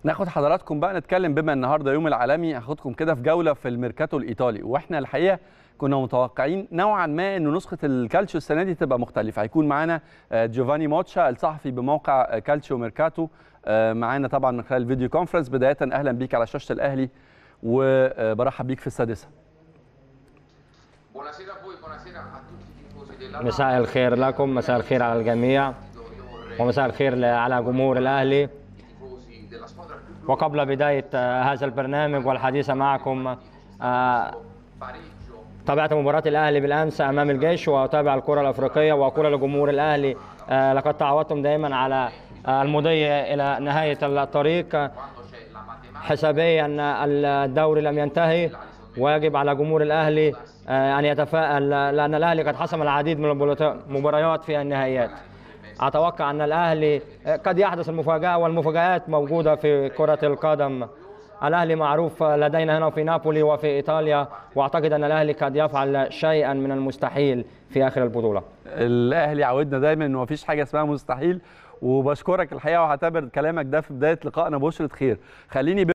ناخد حضراتكم بقى نتكلم بما النهارده يوم العالمي هاخدكم كده في جوله في الميركاتو الايطالي واحنا الحقيقه كنا متوقعين نوعا ما انه نسخه الكالتشيو السنه دي تبقى مختلفه هيكون معانا جوفاني موتشا الصحفي بموقع كالتشيو ميركاتو معانا طبعا من خلال الفيديو كونفرنس بدايه اهلا بيك على شاشه الاهلي وبرحب بيك في السادسه مساء الخير لكم مساء الخير على الجميع ومساء الخير على جمهور الأهلي وقبل بداية هذا البرنامج والحديث معكم تابعت مباراة الأهلي بالأمس أمام الجيش وأتابع الكرة الأفريقية وأقول لجمهور الأهلي لقد تعودتم دائما على المضي إلى نهاية الطريق حسابيا الدوري لم ينتهي ويجب على جمهور الأهلي أن يتفائل لأن الأهلي قد حسم العديد من المباريات في النهائيات أتوقع أن الأهلي قد يحدث المفاجأة والمفاجآت موجودة في كرة القدم الأهلي معروف لدينا هنا في نابولي وفي إيطاليا وأعتقد أن الأهلي قد يفعل شيئا من المستحيل في آخر البطولة الاهلي عودنا دايما انه مفيش حاجه اسمها مستحيل وبشكرك الحقيقه وهعتبر كلامك ده في بدايه لقائنا بشره خير خليني